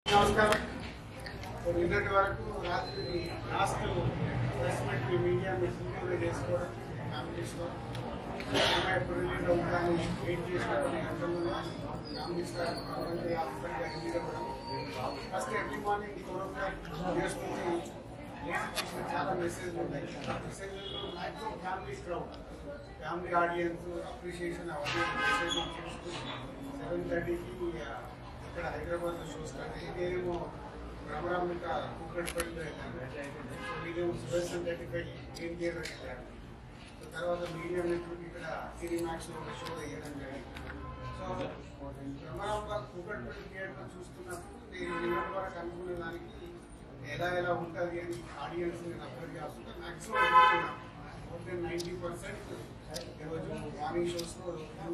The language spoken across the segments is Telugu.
నమస్కారం నిన్నటి వరకు రాత్రి last press meet media meeting చేసుకోవడం ఫ్యామిలీస్లో సినిమా ఎప్పుడు రిలీజ్ అవుతాను వెయిట్ చేసిన గంటల్లో ఫ్యామిలీస్లో హాస్పిటల్ రిలీజ్ అవ్వడం first early morning four o'clock చేసుకుంటే లేచి చూసిన చాలా మెసేజ్ ఉన్నాయి మెసేజ్లో maximum family crowd family audience appreciation అవన్నీ మెసేజ్ చేసుకుని సెవెన్ థర్టీకి ఇక్కడ హైదరాబాద్లో షోస్ కానీ ఇదేమో రామరామిక కూకట్పల్లిలో వెళ్ళాను సో ఇదేమో సెవెన్ థర్టీ ఫైవ్ ఏం థియేటర్ వెళ్ళాను సో తర్వాత మీడియం నెట్వర్క్ ఇక్కడ సినిమాక్స్లో ఒక షో వేయడం జరిగింది సో రామరామిక కూకట్పల్లి థియేటర్ చూస్తున్నప్పుడు నేను నిన్నటి వరకు అనుకునే దానికి ఎలా ఎలా ఉంటుంది అని ఆడియన్స్ నేను అబ్జర్వ్ చేస్తుంటే మ్యాక్సిమం అనుకున్నాను మోర్ దెన్ నైంటీ పర్సెంట్ ఈరోజు మార్నింగ్ షోస్లో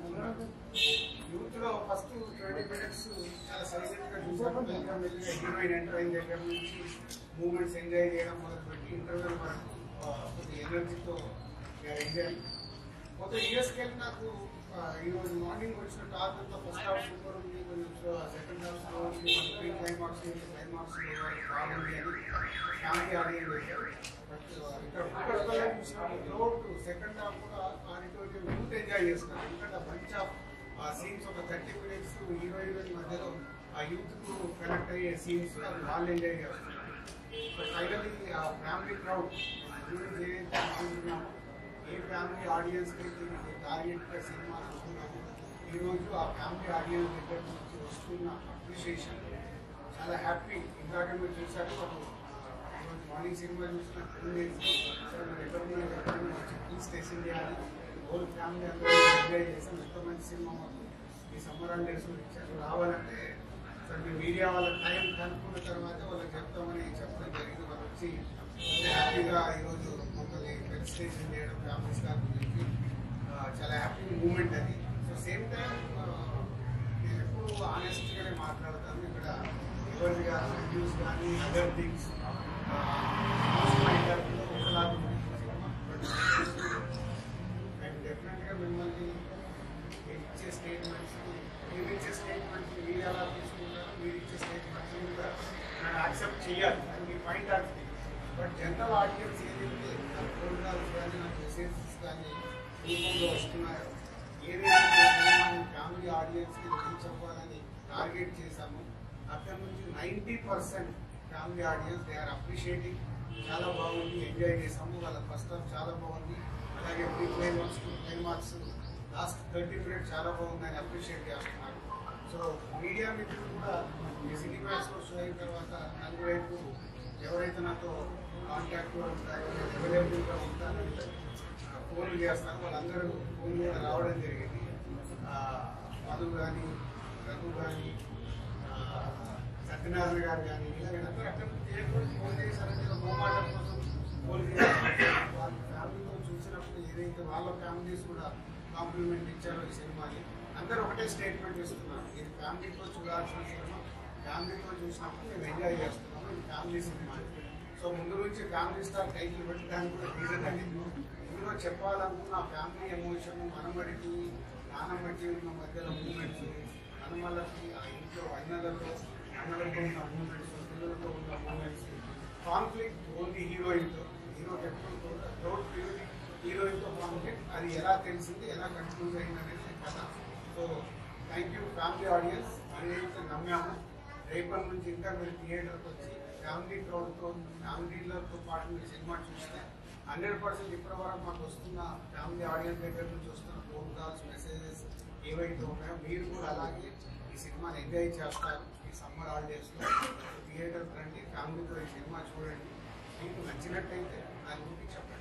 యూత్ లో ఫస్ట్ ట్వంటీ మినిట్స్ చాలా సైలెంట్ గా చూసాము మెల్లిగా మెల్లిగా హీరోయిన్ ఎంటర్ అయిన దగ్గర నుంచి మూమెంట్స్ ఎంజాయ్ చేయడం మొదలుపెట్టి ఇంటర్వెల్ వరకు ఆ, కొద్ది ఎనర్జీతో ఎంజాయ్ మొత్తం ఇయర్స్కి వెళ్ళి నాకు ఆ, ఈరోజు మార్నింగ్ వచ్చిన టాక్ అంతా ఫస్ట్ హాఫ్ సూపర్ ఉంది కొంచెం సెకండ్ హాఫ్ స్లో ఉంది ప్రీ క్లైమాక్స్ క్లైమాక్స్ బాగుంది అని ఫ్యామిలీ ఆడియన్స్ వచ్చారు బట్ ఇక్కడ కుక్కర్పల్లి చూసినప్పుడు సెకండ్ హాఫ్ కూడా ఆడిటోరియం యూత్ ఎంజాయ్ చేస్తున్నారు ఎందుకంటే బంచ్ ఆఫ్ ఆ సీన్స్ ఒక థర్టీ మినిట్స్ హీరో హీరోయిన్ మధ్యలో ఆ యూత్ కు కనెక్ట్ అయ్యే సీన్స్ వాళ్ళు ఎంజాయ్ చేస్తున్నారు సో ఫైనలీ ఆ ఫ్యామిలీ క్రౌడ్ గురించి ఏదైతే అనుకుంటున్నామో ఏ ఫ్యామిలీ ఆడియన్స్ అయితే ఇది టార్గెట్ గా సినిమా అనుకున్నామో ఈరోజు ఆ ఫ్యామిలీ ఆడియన్స్ దగ్గర నుంచి వస్తున్న అప్రిషియేషన్ చాలా హ్యాపీ ఇందాక మీరు చూసారు ఒక ఈరోజు మార్నింగ్ సినిమా చూసిన టూ డేస్ సార్ మీరు ఎక్కడ ఉన్నారు ఎక్కడ ఉన్నారు వచ్చి ప్లీజ్ టెస్ట్ చేయాలి హోల్ ఫ్యామిలీ అందరూ ఎంజాయ్ చేసాం ఎంత మంచి సినిమా మాకు ఈ సమ్మర్ హాలిడేస్ ఇచ్చారు రావాలంటే సార్ మీ మీడియా వాళ్ళ టైం కనుక్కున్న తర్వాత వాళ్ళకి చెప్తామని చెప్పడం జరిగింది వాళ్ళు వచ్చి హ్యాపీగా ఈరోజు మమ్మల్ని ఫెలిసిటేషన్ చేయడం ఫ్యామిలీ స్టార్ గురించి ఆ, చాలా హ్యాపీ మూమెంట్ అది సో సేమ్ టైం నేను ఎప్పుడు ఆనెస్ట్గానే మాట్లాడతాను ఇక్కడ ఎవరి కానీ రివ్యూస్ కానీ అదర్ థింగ్స్ ఒకలాగా ఉంది సినిమా బట్ అండ్ డెఫినెట్గా మిమ్మల్ని మీరు ఇచ్చే స్టేట్మెంట్స్ మీరు ఇచ్చే స్టేట్మెంట్స్ మీరు ఎలా తీసుకుంటారు మీరు ఇచ్చే స్టేట్మెంట్స్ కూడా నేను యాక్సెప్ట్ చేయాలి అది మీ point of view but general audience ఏదైతే నా ప్రోగ్రామ్స్ కానీ నా మెసేజెస్ కానీ రూపంలో వస్తున్నాయో ఏదైతే మనం ఫ్యామిలీ ఆడియన్స్కి రీచ్ అవ్వాలని టార్గెట్ చేశామో అక్కడ నుంచి ninety percent family audience they are appreciating చాలా బాగుంది ఎంజాయ్ చేసాము వాళ్ళ ఫస్ట్ హాఫ్ చాలా బాగుంది అలాగే pre climax climax last thirty minutes చాలా బాగుందని అప్రిషియేట్ చేస్తున్నారు సో మీడియా మిత్రులు కూడా ఈ సినిమాస్లో షో అయిన తర్వాత నలుగురు వైపు ఎవరైతే నాతో కాంటాక్ట్లో ఉంటారో అవైలబుల్గా ఉంటారని ఫోన్లు చేస్తారు వాళ్ళందరూ ఫోన్ కూడా రావడం జరిగింది ఆ, మధు కానీ రఘు కానీ సత్యనారాయణ గారు కానీ ఇలాగ అందరూ అక్కడ నుంచి ఏ కూడా ఫోన్ చేశారంటే ఏదో మొహమాటం కోసం ఫోన్ చేశారు వాళ్ళ ఫ్యామిలీతో చూసినప్పుడు ఏదైతే వాళ్ళ ఫ్యామిలీస్ కూడా కాంప్లిమెంట్ ఇచ్చారో ఈ సినిమాని అందరూ ఒకటే స్టేట్మెంట్ ఇస్తున్నారు ఇది ఫ్యామిలీతో చూడాల్సిన సినిమా ఫ్యామిలీతో చూసినప్పుడు మేము ఎంజాయ్ చేస్తున్నాము ఇది ఫ్యామిలీ సినిమా అని. సో ముందు నుంచి ఫ్యామిలీ స్టార్ టైటిల్ పెట్టడానికి కూడా రీజన్ అది ఇందులో చెప్పాలనుకున్న ఫ్యామిలీ ఎమోషన్ మనమడికి నానమ్మకి ఉన్న మధ్యలో మూమెంట్స్ మనమలకి ఆ ఇంట్లో అన్నలతో అన్నలతో ఉన్న మూమెంట్స్ పిల్లలతో ఉన్న మూమెంట్స్ కాన్ఫ్లిక్ట్ ఓన్లీ హీరోయిన్తో హీరో ఎప్పుడు రోడ్ హీరోయిన్తో కాన్ఫ్లిక్ట్ అది ఎలా తెలిసింది ఎలా కన్క్లూజ్ అయింది అనేది కథ so thank you family audience ఏదైతే నమ్మామో రేపటి నుంచి ఇంకా మీరు థియేటర్కి వచ్చి ఫ్యామిలీ క్రౌడ్తో ఫ్యామిలీలతో పాటు మీరు సినిమా చూస్తే హండ్రెడ్ పర్సెంట్ ఇప్పటి వరకు మాకు వస్తున్న ఫ్యామిలీ ఆడియన్స్ దగ్గర నుంచి వస్తున్న ఫోన్ కాల్స్ మెసేజెస్ ఏవైతే ఉన్నాయో మీరు కూడా అలాగే ఈ సినిమాని ఎంజాయ్ చేస్తారు ఈ సమ్మర్ హాలిడేస్లో థియేటర్కి రండి ఫ్యామిలీతో ఈ సినిమా చూడండి మీకు నచ్చినట్టయితే దాని గురించి చెప్పండి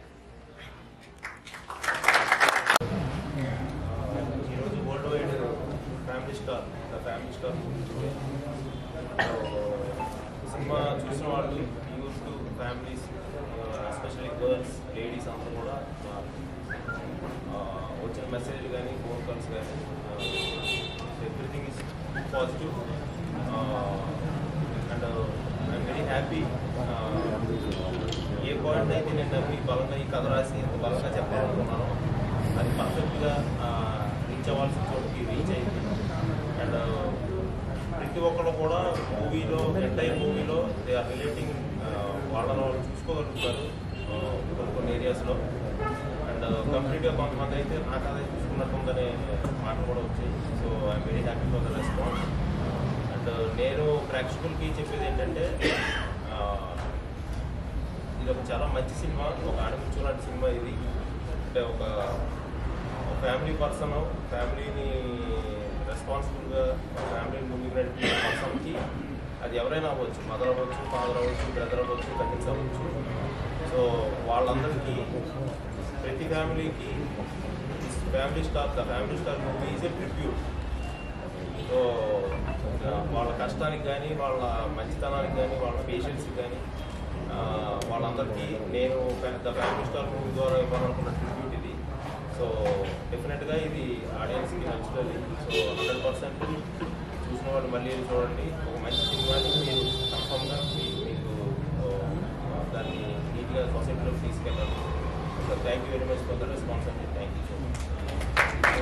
ఈరోజు worldwide family star the family star సినిమా చూసిన వాళ్ళు youth families especially girls ladies అందరూ కూడా ఆ, వచ్చిన మెసేజ్ కానీ ఫోన్ కాల్స్ కానీ everything is positive and I'm very happy ఏ పాయింట్ అయితే నేను నమ్మి బలంగా ఈ కథ రాసి ఇంత బలంగా చెప్పాలనుకున్నాను అది పర్ఫెక్ట్గా రీచ్ అవ్వాల్సిన చోటుకి రీచ్ అయింది అండ్ ప్రతి ఒక్కరు కూడా మూవీలో ఎంటైర్ మూవీలో దే ఆర్ రిలేటింగ్ వాళ్ళని వాళ్ళు చూసుకోగలుగుతారు ఆ, కొన్ని కొన్ని ఏరియాస్లో అండ్ కంప్లీట్గా కొంతమంది అయితే నాకు అదే చూసుకున్నట్టుందనే మాటలు కూడా వచ్చాయి so I'm very happy for the response and నేను ప్రేక్షకులకి చెప్పేది ఏంటంటే ఆ, ఇది ఒక చాలా మంచి సినిమా ఒక ఆడమించు లాంటి సినిమా ఇది అంటే ఒక ఫ్యామిలీ పర్సన్ ఫ్యామిలీని రెస్పాన్సిబుల్గా ఫ్యామిలీని ముందుకు నడిపే పర్సన్కి అది ఎవరైనా అవ్వచ్చు మదర్ అవ్వచ్చు ఫాదర్ అవ్వచ్చు బ్రదర్ అవ్వచ్చు కజిన్స్ అవ్వచ్చు సో వాళ్ళందరికీ ప్రతి ఫ్యామిలీకి family star the family star movie is a tribute so వాళ్ళ కష్టానికి కానీ వాళ్ళ మంచితనానికి కానీ వాళ్ళ పేషెన్స్కి కానీ ఆ, వాళ్ళందరికీ నేను ద ఫ్యామిలీ స్టార్ మూవీ ద్వారా ఇవ్వాలనుకున్న ట్రిబ్యూట్ ఇది సో డెఫినెట్గా ఇది ఆడియన్స్కి నచ్చుతుంది సో హండ్రెడ్ పర్సెంట్ చూసిన వాళ్ళు మళ్ళీ చూడండి ఒక మంచి సినిమాని మీరు కన్ఫర్మ్గా మీకు ఆ, దాన్ని నీట్గా సొసైటీలోకి తీసుకెళ్ళాలి so thank you very much for the response అండి థ్యాంక్ యూ సో మచ్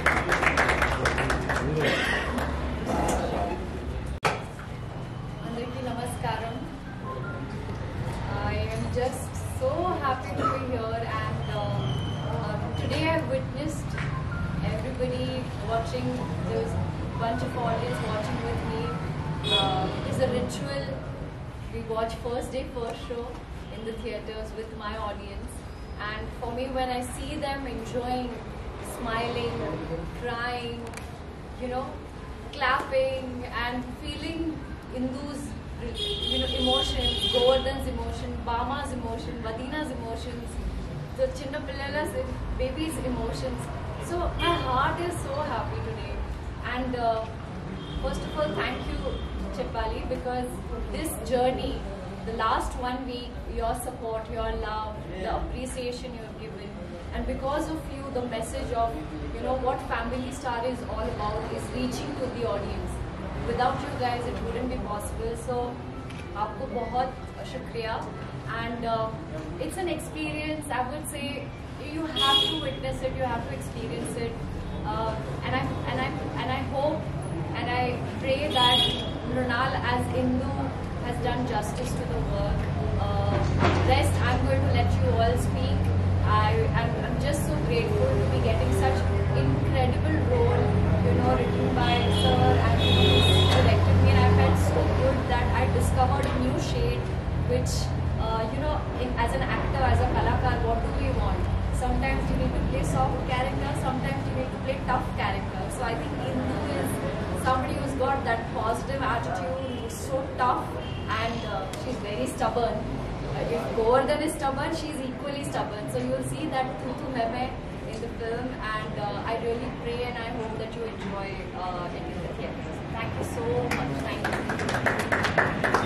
అందరికీ నమస్కారం I am just so happy to be here and uh, uh, today I've witnessed everybody watching, there's a bunch of audience watching with me. Uh, it's a ritual. We watch first day, first show in the theaters with my audience and for me when I see them enjoying, smiling, crying, you know, clapping and feeling Indu's you know emotions, Govardhan's emotion, Bama's emotion, Vadina's emotions, the Chinna Pillala's baby's emotions. So my heart is so happy today. And uh, first of all, thank you, Chepali, because this journey, the last one week, your support, your love, the appreciation you have given, and because of you, the message of you know what Family Star is all about is reaching to the audience. Without you guys, it wouldn't be possible. So, आपको बहुत शुक्रिया and uh, it's an experience. I would say you have to witness it, you have to experience it, uh, and I and I and I hope and I pray that Mrunal as Indu has done justice to the work. Uh, rest, I'm going to let you all speak. I I'm, I'm just so grateful to be getting such incredible role, you know, written by Sir and he's directed me, and I felt so good that I discovered a new shade, which uh, you know, in, as an actor, as a kalakar, what do we want? Sometimes you need to play soft character, sometimes you need to play tough character. So I think Indu is somebody who's got that positive attitude, who's so tough, and uh, she's very stubborn. Uh, if Govardhan is stubborn, she's equally stubborn. So you'll see that Tutu Meme in the film, and uh, I really pray and I hope that you enjoy uh, it in the theaters. Thank you so much. Thank you.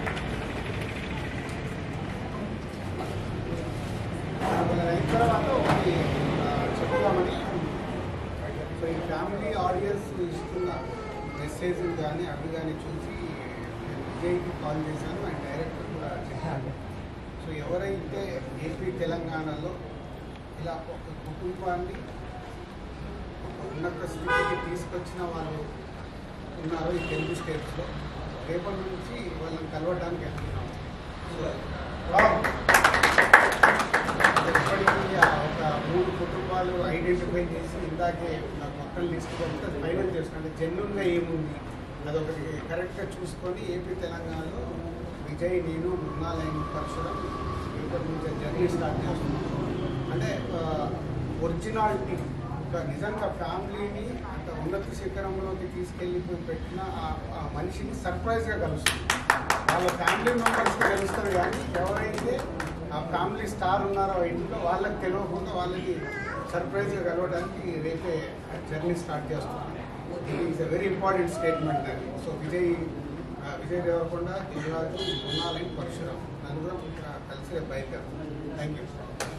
మన అయిన తర్వాత ఒకటి ఆ, చెప్తామని సో ఈ ఫ్యామిలీ ఆడియన్స్ ఇస్తున్న మెసేజ్ కానీ అవి కానీ చూసి నేను విజయ్కి కాల్ చేశాను అండ్ డైరెక్టర్ కూడా చెప్పాను సో ఎవరైతే ఏపీ తెలంగాణలో ఇలా ఒక కుటుంబాన్ని ఒక ఉన్నత స్థితికి తీసుకొచ్చిన వాళ్ళు ఉన్నారో ఈ తెలుగు స్టేట్స్లో రేపటి నుంచి వాళ్ళని కలవడానికి వెళ్తున్నాం సో రామ్. ఎప్పటికీ ఆ ఒక మూడు కుటుంబాలు ఐడెంటిఫై చేసి ఇందాకే నాకు మొత్తం లిస్ట్ పంపితే అది ఫైనల్ చేసుకుంటే జెన్యున్గా ఏముంది అదొకటి కరెక్ట్గా చూసుకొని ఏపీ తెలంగాణలో విజయ్ నేను మృణాలయం పరశురం ఇప్పటి నుంచి జర్నీ స్టార్ట్ చేస్తున్నాం అంటే ఒరిజినాలిటీ ఒక నిజంగా ఫ్యామిలీని అంత ఉన్నత శిఖరంలోకి తీసుకెళ్ళిపోయి పెట్టిన ఆ- ఆ మనిషిని సర్ప్రైజ్గా కలుస్తుంది వాళ్ళ ఫ్యామిలీ మెంబర్స్కి తెలుస్తారు కానీ ఎవరైతే ఆ ఫ్యామిలీ స్టార్ ఉన్నారో ఆ ఇంట్లో వాళ్ళకి తెలియకుండా వాళ్ళకి సర్ప్రైజ్గా కలవడానికి రేపే జర్నీ స్టార్ట్ చేస్తున్నాం ఇది is a very important statement అది సో విజయ్ ఆ, విజయ్ దేవరకొండ దిగురాజు మృణాలయం పరశురాం నలుగురం ఇక్కడ కలిసి రేపు బయలుదేరుతాం థ్యాంక్ యూ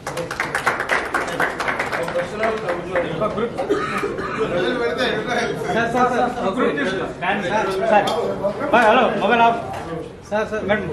మొదలు పెడితే ఎక్కడో సార్ సార్ సార్ ఒక గ్రూప్ తీసుకో. Sir sir bye, hello mobile off sir sir madam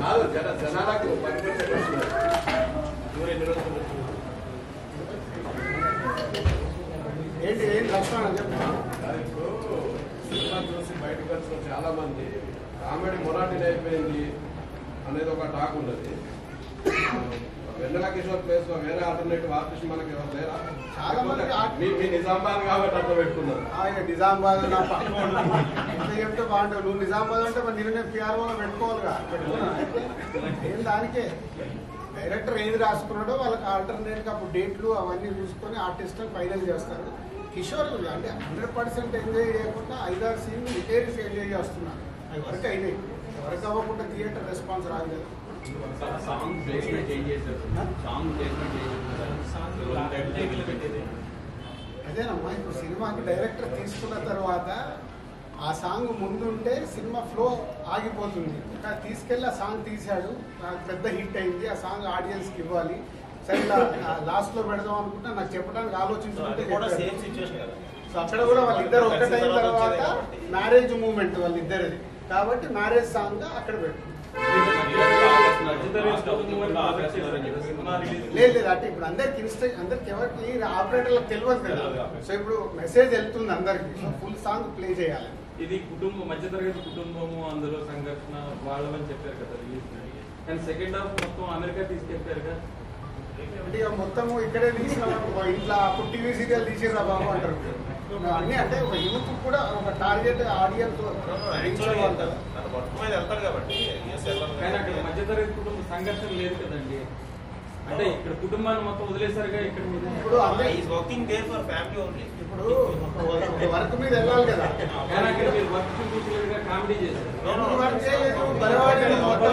ఏంటి ఏంటి లక్ష్మణ చెప్పు సినిమా చూసి బయటకు వచ్చిన చాలా మంది కామెడీ మొరాటిని అయిపోయింది అనేది ఒక టాక్ ఉన్నది వెన్నెల కిషోర్ ప్లేస్ లో వేరే ఆల్టర్నేటివ్ ఆర్టిస్ట్ మనకి ఎవరు లేరా చాలా మంది ఆర్ట్- మీ మీ నిజామాబాద్ కాబట్టి అట్లా పెట్టుకున్నారు ఆయన నిజామాబాద్ నా పక్కన ఎంత చెప్తే బాగుంటావు నువ్వు నిజామాబాద్ అంటే మరి నేను నేను పిఆర్ఓలో పెట్టుకోవాలిగా పెట్టుకున్నా ఏం దానికే డైరెక్టర్ ఏది రాసుకున్నాడో వాళ్ళకి ఆల్టర్నేట్గా అప్పుడు డేట్లు అవన్నీ చూసుకొని ఆర్టిస్ట్ ఫైనల్ చేస్తారు కిషోర్ అంటే హండ్రెడ్ పర్సెంట్ ఎంజాయ్ చేయకుండా ఐదారు సీన్లు రిటైర్స్ ఎంజాయ్ చేస్తున్నారు అవి వర్క్ అయినాయి వర్క్ అవ్వకుండా థియేటర్ రెస్పాన్స్ రాదు కదా సాంగ్ ప్లేస్మెంట్ చేంజ్ చేశారు సాంగ్ ప్లేస్మెంట్ చేంజ్ చేశారు అదేనమ్మా ఇప్పుడు సినిమాకి డైరెక్టర్ తీసుకున్న తర్వాత ఆ సాంగ్ ముందుంటే సినిమా ఫ్లో ఆగిపోతుంది కానీ తీసుకెళ్ళి ఆ సాంగ్ తీశాడు నాకు పెద్ద హిట్ అయింది ఆ సాంగ్ ఆడియన్స్కి ఇవ్వాలి సరే లాస్ట్ లో పెడదాం అనుకుంటే నాకు చెప్పడానికి సో ఆలోచించుకుంటే అది కూడా చెప్పాడు. సేమ్ సిచ్యువేషన్ కదా సో అక్కడ కూడా వాళ్ళిద్దరు కలిసిన ఒకటైన తర్వాత తర్వాత వచ్చేదే కాబట్టి. మ్యారేజ్ మూమెంట్ వాళ్ళిద్దరిది కాబట్టి మ్యారేజ్ సాంగ్ అక్కడ పెట్టు లేదు లేదు అంటే ఇప్పుడు అందరికి ఇన్స్టా అందరికి ఎవరికి ఆపరేటర్లకు తెలియదు కదా సో ఇప్పుడు మెసేజ్ వెళ్తుంది అందరికి సో ఫుల్ సాంగ్ ప్లే చేయాలి ఇది కుటుంబం మధ్యతరగతి కుటుంబము అందులో సంఘర్షణ వాళ్ళని చెప్పారు కదా రిలీజ్ కానీ సెకండ్ హాఫ్ మొత్తం అమెరికా తీసుకెళ్తారు కదా అంటే ఇక మొత్తము ఇక్కడే తీసిన ఇంట్లో అప్పుడు టీవీ సీరియల్ తీసిర్రా బాబు అంటారు అన్ని అంటే ఒక యూత్ కూడా ఒక టార్గెట్ ఆడియన్స్ యాక్చువల్గా తన వర్క్ మీద వెళ్తాడు కాబట్టి yes, వెళ్ళాలి కానీ అక్కడ కాబట్టి. మధ్యతరగతి కుటుంబ సంఘర్షణ లేదు కదండి అంటే ఇక్కడ కుటుంబాన్ని మొత్తం వదిలేసారుగా ఇక్కడ మీద ఇప్పుడు అందరూ is working there for family only ఇప్పుడు ఒక వర్క్ మీద వెళ్ళాలి కదా కానీ అక్కడ మీరు వర్క్ చూపించలేదుగా కామెడీ చేశారు ఎందుకు వర్క్ చేయలేదు బలవాడి మొత్తం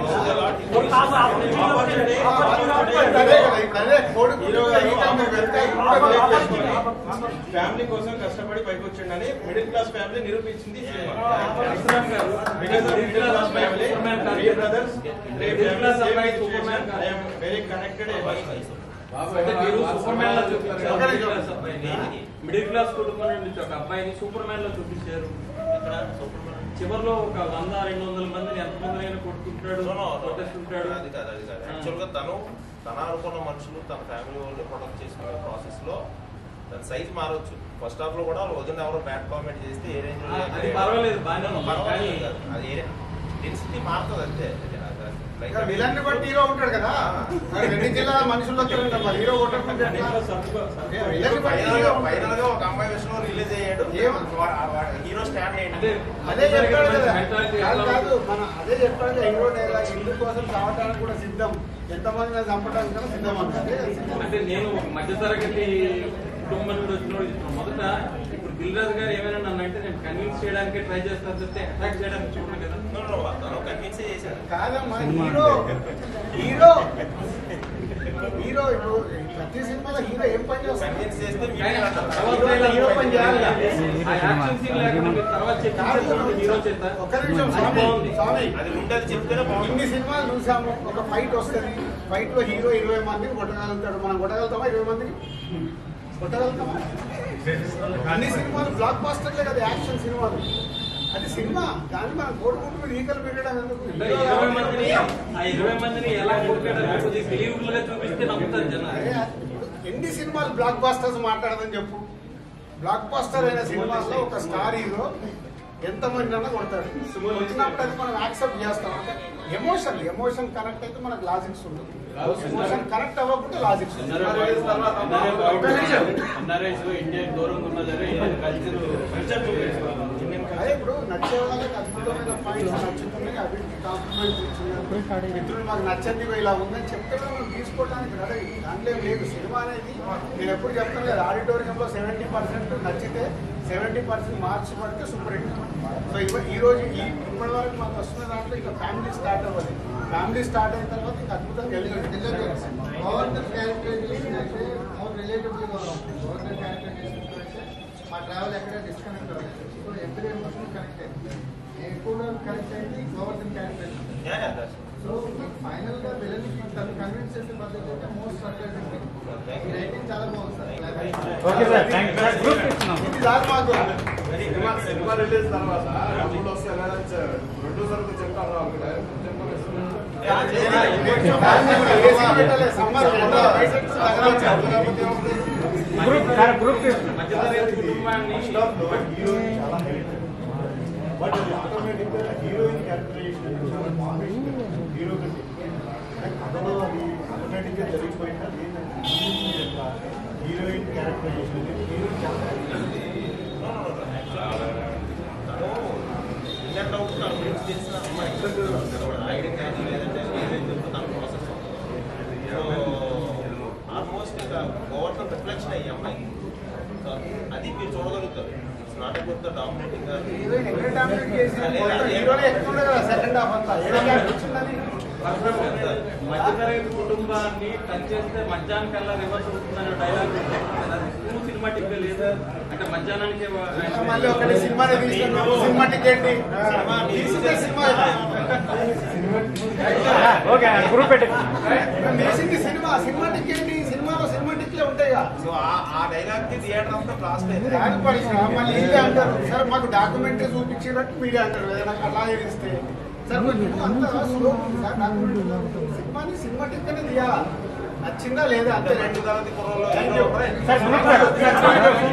అదే కదా ఇప్పుడు అదే కొడుకు ఈ టైం వెళ్తే ఇంకా break చేసుకుంటాం. ఫ్యామిలీ కోసం కష్టపడి పైకి వచ్చిండని మిడిల్ క్లాస్ ఫ్యామిలీ నిరూపించింది ఈ సినిమా. పరశురామ్ గారు Because of middle class family, Superman కాదు. three brothers, three Middle class families, అబ్బాయి same Superman situation. కాదు. I am very connected. బాబు అంటే మీరు వాళ్ళు సూపర్ మ్యాన్ లో సమాధానం చూపించారు చెప్తారు. మిడిల్ క్లాస్ అబ్బాయిని మిడిల్ క్లాస్ కుటుంబం నుంచి ఒక అబ్బాయిని సూపర్ మ్యాన్ లో చూపించారు ఇక్కడ సూపర్ మ్యాన్ చివరిలో ఒక వంద రెండు వందల మందిని ఎంత మందినైనా కొట్టుకుంటాడు కొట్టేస్తుంటాడు అది కాదు అది కాదు యాక్చువల్గా తను తన అనుకున్న మనుషులు తన ఫ్యామిలీ వాళ్ళు ప్రొడక్ట్ చేసుకునే ప్రాసెస్ లో తన సైజ్ మారొచ్చు ఫస్ట్ హాఫ్ లో కూడా వాళ్ళ వదిన ఎవరో బ్యాడ్ కామెంట్ చేస్తే ఏ రేంజ్ ఆ, అది పర్వాలేదు, బాగానే ఉంది. పర్వాలేదు కానీ- కాదు. అది ఏ డెన్సిటీ మారుతుంది అంతే అది అది- like ఇంకా విలన్ ని బట్టి హీరో ఉంటాడు కదా మరి రెండు జిల్లాల మనుషులు వస్తారు మరి హీరో కొట్టకుంటే ఎట్లా? ఏ, విలన్ ని బట్టి ఫైనల్ హీరో గా ఫైనల్ గా ఒక అమ్మాయి విషయంలో రిలీజ్ అయ్యాడు ఏం? హీరో స్టాండ్ అంటే అయ్యాడు అదే చెప్పాడు కదా mentality కాదు ఎలా కాదు మన అదే చెప్పాడు కదా హీరో డైలాగ్ ఇల్లు కోసం చావటానికి కూడా సిద్ధం ఎంతమంది చంపడానికి కూడా సిద్ధం అన్నది అంటే నేను ఒక మధ్యతరగతి కుటుంబం నుండి వచ్చినోడు చెప్తున్నాను. మొదట ఇప్పుడు దిల్ రాజు గారు ఏమైనా నన్ను అంటే నేను కన్విన్స్ చేయడానికి ట్రై చేస్తాను తప్పితే అటాక్ చేయడానికి చూడను కదా No, no, no, తను కన్విన్స్ చేశాడు కాదమ్మా హీరో హీరో హీరో ఇప్పుడు ప్రతి సినిమాలో హీరో ఏం పని చేస్తాడు కన్విన్స్ చేస్తే కానీ మీరు తర్వాత హీరో పని చేయాలి కదా. ఆ యాక్షన్ సీన్ లేకుండా మీరు తర్వాత కాదు చెప్పించారు హీరో చేత ఒక్క నిమిషం అది స్వామి బాగుంది. స్వామి అది ఉండేది చెప్తేనే ఇన్ని బాగుంది సినిమాలు చూసాము ఒక ఫైట్ వస్తుంది ఫైట్ లో హీరో ఇరవై మందిని కొట్టగలుగుతాడు మనం కొట్టగలుగుతామా ఇరవై మందిని కొట్టగలుగుతామా అన్ని సినిమాలు బ్లాక్ బాస్టర్లే కదా యాక్షన్ సినిమాలు అది సినిమా దాన్ని మనం కోరుకుంటూ ఈకలు పెట్టడం ఎందుకు అంటే ఇరవై మందిని ఆ ఇరవై మందిని ఎలా కొట్టుకోవడం కొద్దిగా బిలీవబుల్ గా చూపిస్తే నమ్ముతారు జనాలు అరే, ఎన్ని సినిమాలు బ్లాక్ బాస్టర్స్ మాట్లాడదని చెప్పు బ్లాక్ బాస్టర్ అయిన సినిమాల్లో ఒక స్టార్ హీరో ఎంతమంది అన్నా కొడతాడు వచ్చినప్పుడు అది మనం యాక్సెప్ట్ చేస్తాం అంటే ఎమోషన్ ఎమోషన్ కనెక్ట్ అయితే మనకు లాజిక్స్ ఉంటుంది ఎమోషన్ కనెక్ట్ అవ్వకపోతే లాజిక్స్ ఎన్ఆర్ఐస్ ఇండియా దూరంగా ఉన్నా సరే కల్చర్ కల్చర్ చూపిస్తారు అదే ఇప్పుడు నచ్చే వాళ్ళకి అద్భుతమైన పాయింట్స్ నచ్చుతున్నాయి అభివృద్ధి కాంప్రమైజ్ ఇచ్చినారు మిత్రులు మాకు నచ్చంది ఇలా ఉందని చెప్తే కూడా మనం తీసుకోవడానికి రెడీ దాంట్లో ఏం లేదు సినిమా అనేది నేను ఎప్పుడు చెప్తాను కదా ఆడిటోరియంలో సెవెంటీ పర్సెంట్ నచ్చితే సెవెంటీ పర్సెంట్ మార్క్స్ పడితే సూపర్ హిట్ సో ఇవ- ఈ రోజు ఈ ఇప్పటి వరకు మాకు వస్తున్న దాంట్లో ఇంకా ఫ్యామిలీ స్టార్ట్ అవ్వాలి ఫ్యామిలీ స్టార్ట్ అయిన తర్వాత ఇంకా అద్భుతంగా వెళ్ళింది గవర్నర్ క్యారెక్టరైజేషన్ అంటే మోర్ రిలేటబుల్ గవర్నర్ క్యారెక్టరైజేషన్ అంటే మా ట్రావెల్ ఎక్కడ డిస్కనెక్ట్ అవ్వలేదు సో ఎవ్రీ ఎమోషన్ కనెక్ట్ అయింది నేను ఎక్కువగా కనెక్ట్ అయింది governor characterisation Yeah, yeah, that's- so final గా విలన్ తను కన్విన్స్ చేసే పద్ధతి అయితే మోస్ట్ సర్ప్రైజింగ్ ఈ రైటింగ్ చాలా బాగుంది sir okay sir thank you group ఇస్తున్నాం ఇది చాలు మాకు సినిమా సినిమా రిలీజ్ తర్వాత డబ్బులు వస్తే ప్రొడ్యూసర్ కు చెప్తాను వాళ్ళకి డైరెక్ట్ గ్రూప్ సార్ గ్రూప్ ఇస్తున్నాం మధ్యతరగతి కుటుంబాన్ని బట్ అది ఆటోమేటిక్గా హీరోయిన్ క్యారెక్టరైజేషన్ అనేది చాలా బాగుంది హీరో కంటే కథలో అది ఆటోమేటిక్గా జరిగిపోయింది అది ఏంటంటే హీరోయిన్ క్యారెక్టరైజేషన్ అనేది హీరోయిన్ క్యారెక్టరైజేషన్ ఇంటర్ అవుట్ తన గురించి తెలిసిన అమ్మాయి ఐడి కానీ లేదంటే ఏదైతే ఉందో తన ప్రాసెస్ సో ఆల్మోస్ట్ ఇక గవర్నర్ రిఫ్లెక్షన్ అయ్యి అమ్మాయి సో అది మీరు చూడగలుగుతారు it's not about the dominating heroine ఎక్కడ డామినేట్ చేసి హీరోనే ఎక్కువ ఉండదు కదా సెకండ్ హాఫ్ అంతా ఏదో క్యారెక్టర్ వచ్చిందని మధ్యతరగతి కుటుంబాన్ని టచ్ చేస్తే మధ్యాహ్నం కల్లా రివర్స్ అవుతుందనే డైలాగ్ నువ్వు సినిమాటిక్ గా లేదు అంటే మధ్యాహ్నానికి మళ్ళీ ఒకటి సినిమానే తీసుకున్నావు సినిమా టికెట్ తీసిందే సినిమా ఓకే గ్రూప్ పెట్టి తీసింది సినిమా సినిమా టికెట్ సినిమాలో సినిమా టికెట్లే ఉంటాయి కదా సో ఆ డైలాగ్ కి థియేటర్ అంతా బ్లాస్ట్ అయింది దాని పరిశ్రమ మళ్ళీ ఇదే అంటారు సార్ మాకు డాక్యుమెంటరీ చూపించినట్టు మీరే అంటారు ఏదైనా అలాగే ఇస్తే సార్ కొంచెం అంత స్లో ఉంది సార్ డాక్యుమెంటరీ సినిమాని సినిమా టికెట్ తీయాలా నచ్చిందా లేదా అంతే రెండు రెండు తరగతి కుర్రోళ్ళు Thank hero you. Sir group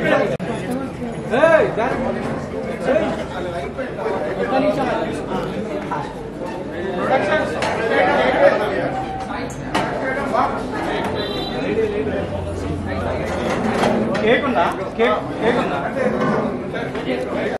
cake ఉందా కేక్ కేక్ ఉందా